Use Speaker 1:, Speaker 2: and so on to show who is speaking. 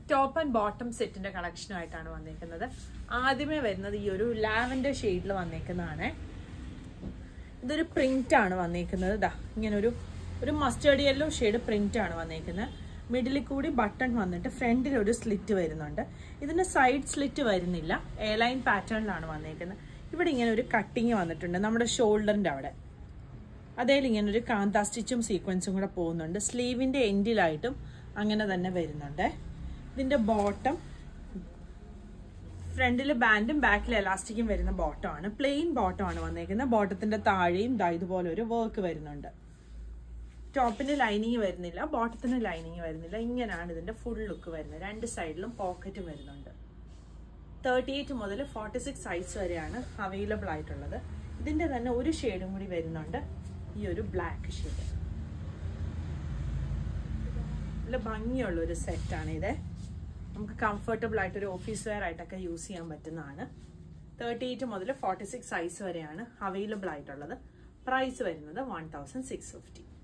Speaker 1: top and bottom സെറ്റിന്റെ കളക്ഷനുമായിട്ടാണ് വന്നേക്കുന്നത് ആദ്യമേ വരുന്നത് ഈ ഒരു ലാവൻഡർ ഷെയ്ഡിൽ വന്നേക്കുന്നതാണ് ഇതൊരു പ്രിന്റ് ആണ് വന്നേക്കുന്നത് ഇതാ ഇങ്ങനെ ഒരു ഒരു മസ്റ്റേർഡ് യെല്ലോ ഷെയ്ഡ് പ്രിന്റ് ആണ് വന്നേക്കുന്നത് മിഡിലിൽ കൂടി ബട്ടൺ വന്നിട്ട് ഫ്രണ്ടിൽ ഒരു സ്ലിറ്റ് വരുന്നുണ്ട് ഇതിന് സൈഡ് സ്ലിറ്റ് വരുന്നില്ല എയർലൈൻ പാറ്റേണിലാണ് വന്നേക്കുന്നത് ഇവിടെ ഇങ്ങനെ ഒരു കട്ടിങ് വന്നിട്ടുണ്ട് നമ്മുടെ ഷോൾഡറിന്റെ അവിടെ അതേൽ ഇങ്ങനെ ഒരു കാന്താ സ്റ്റിച്ചും സീക്വൻസും കൂടെ പോകുന്നുണ്ട് സ്ലീവിന്റെ എൻഡിലായിട്ടും അങ്ങനെ തന്നെ വരുന്നുണ്ട് ഇതിന്റെ ബോട്ടം ഫ്രണ്ടിൽ ബാൻഡും ബാക്കിൽ എലാസ്റ്റിക്കും വരുന്ന ബോട്ടം ആണ് പ്ലെയിൻ ബോട്ടം ആണ് വന്നേക്കുന്നത് ബോട്ടത്തിന്റെ താഴെയും ദാ ഇതുപോലെ ഒരു വർക്ക് വരുന്നുണ്ട് ടോപ്പിന് ലൈനിങ് വരുന്നില്ല ബോട്ടത്തിന് ലൈനിങ് വരുന്നില്ല ഇങ്ങനെയാണ് ഇതിന്റെ ഫുൾ ലുക്ക് വരുന്നത് രണ്ട് സൈഡിലും പോക്കറ്റും വരുന്നുണ്ട് തേർട്ടി എയ്റ്റ് മുതൽ ഫോർട്ടി സിക്സ് സൈസ് വരെയാണ് അവൈലബിൾ ആയിട്ടുള്ളത് ഇതിന്റെ തന്നെ ഒരു ഷെയ്ഡും കൂടി വരുന്നുണ്ട് ഈ ഒരു ബ്ലാക്ക് ഷെയ്ഡ് നല്ല ഭംഗിയുള്ള ഒരു സെറ്റാണ് ഇത് നമുക്ക് കംഫർട്ടബിൾ ആയിട്ട് ഒരു ഓഫീസ് വെയർ ആയിട്ടൊക്കെ യൂസ് ചെയ്യാൻ പറ്റുന്നതാണ് തേർട്ടി എയ്റ്റ് മുതൽ ഫോർട്ടി സിക്സ് സൈസ് വരെയാണ് അവൈലബിൾ ആയിട്ടുള്ളത് പ്രൈസ് വരുന്നത് വൺ തൗസൻഡ് സിക്സ് ഫിഫ്റ്റി